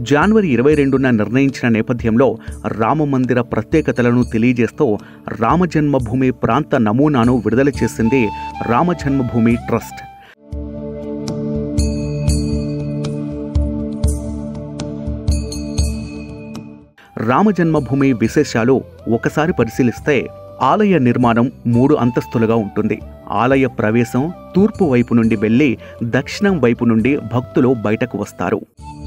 జనవరి ఇరవై రెండున నిర్ణయించిన నేపథ్యంలో రామ మందిర ప్రత్యేకతలను తెలియజేస్తూ రామ జన్మభూమి ప్రాంత నమూనాను విడుదల చేసింది రామ జన్మభూమి ట్రస్ట్ రామ జన్మభూమి విశేషాలు ఒకసారి పరిశీలిస్తే ఆలయ నిర్మాణం మూడు అంతస్తులుగా ఉంటుంది ఆలయ ప్రవేశం తూర్పు వైపు నుండి వెళ్ళి దక్షిణం వైపు నుండి భక్తులు బయటకు వస్తారు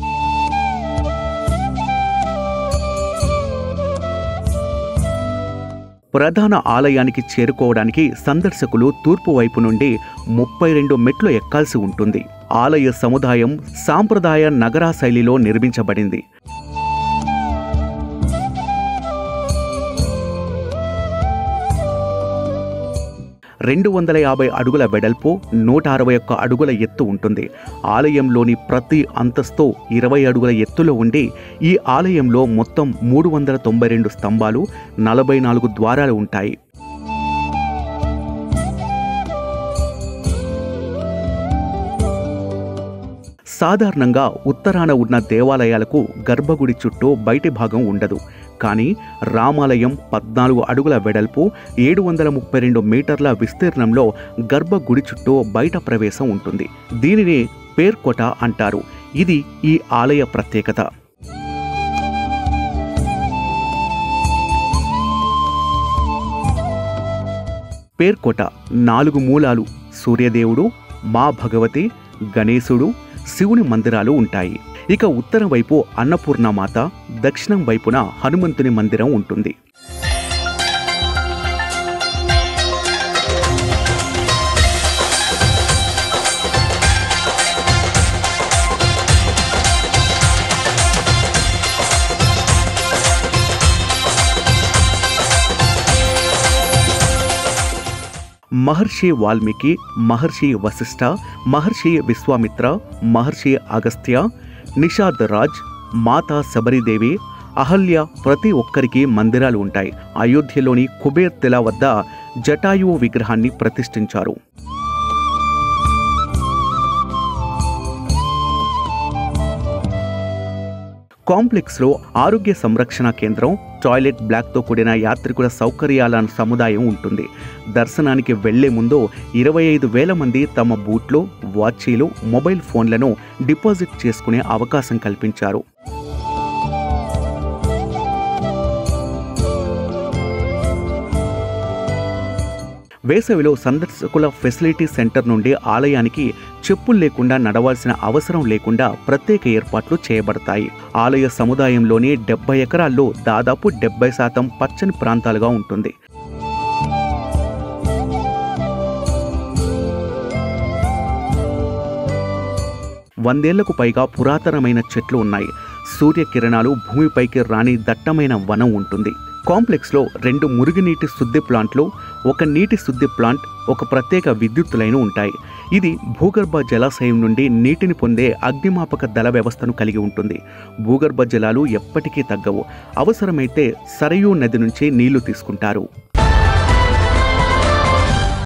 ప్రధాన ఆలయానికి చేరుకోవడానికి సందర్శకులు తూర్పు వైపు నుండి ముప్పై రెండు మెట్లు ఎక్కాల్సి ఉంటుంది ఆలయ సముదాయం సాంప్రదాయ నగరా శైలిలో నిర్మించబడింది రెండు వందల యాభై అడుగుల వెడల్పు నూట అరవై ఒక్క అడుగుల ఎత్తు ఉంటుంది ఆలయంలోని ప్రతి అంతస్తు ఇరవై అడుగుల ఎత్తులో ఉండి ఈ ఆలయంలో మొత్తం మూడు వందల తొంభై రెండు స్తంభాలు నలభై నాలుగు ద్వారాలు ఉంటాయి సాధారణంగా ఉత్తరాన ఉన్న దేవాలయాలకు గర్భగుడి చుట్టూ బయటి భాగం ఉండదు కానీ రామాలయం పద్నాలుగు అడుగుల వెడల్పు ఏడు వందల ముప్పై రెండు మీటర్ల విస్తీర్ణంలో గర్భగుడి చుట్టూ బయట ప్రవేశం ఉంటుంది దీనిని పేర్కొట అంటారు ఇది ఈ ఆలయ ప్రత్యేకత పేర్కొట నాలుగు మూలాలు సూర్యదేవుడు మా భగవతి గణేశుడు శివుని మందిరాలు ఉంటాయి ఇక ఉత్తరం వైపు అన్నపూర్ణమాత దక్షిణం వైపున హనుమంతుని మందిరం ఉంటుంది మహర్షి వాల్మీకి మహర్షి వశిష్ఠ మహర్షి విశ్వామిత్ర మహర్షి అగస్త్య నిషాద్ రాజ్ మాతా శబరిదేవి అహల్య ప్రతి ఒక్కరికి మందిరాలు ఉంటాయి అయోధ్యలోని కుబేర్ తెల వద్ద జటాయువు విగ్రహాన్ని ప్రతిష్ఠించారు కాంప్లెక్స్లో ఆరోగ్య సంరక్షణ కేంద్రం టాయిలెట్ బ్లాక్తో కూడిన యాత్రికుల సౌకర్యాల సముదాయం ఉంటుంది దర్శనానికి వెళ్లే ముందు ఇరవై ఐదు వేల మంది తమ బూట్లు వాచీలు మొబైల్ ఫోన్లను డిపాజిట్ చేసుకునే అవకాశం కల్పించారు వేసవిలో సందర్శకుల ఫెసిలిటీ సెంటర్ నుండి ఆలయానికి చెప్పులు లేకుండా నడవాల్సిన అవసరం లేకుండా ప్రత్యేక ఏర్పాట్లు చేయబడతాయి ఆలయ సముదాయంలోని డెబ్బై ఎకరాల్లో దాదాపు డెబ్బై శాతం పచ్చని ప్రాంతాలుగా ఉంటుంది వందేళ్లకు పైగా పురాతనమైన చెట్లు ఉన్నాయి సూర్యకిరణాలు భూమిపైకి రాని దట్టమైన వనం ఉంటుంది కాంప్లెక్స్లో రెండు మురుగునీటి శుద్ధి ప్లాంట్లు ఒక నీటి శుద్ధి ప్లాంట్ ఒక ప్రత్యేక విద్యుత్ లైను ఉంటాయి ఇది భూగర్భ జలాశయం నుండి నీటిని పొందే అగ్నిమాపక దళ వ్యవస్థను కలిగి ఉంటుంది భూగర్భ జలాలు ఎప్పటికీ తగ్గవు అవసరమైతే సరయూ నది నుంచి నీళ్లు తీసుకుంటారు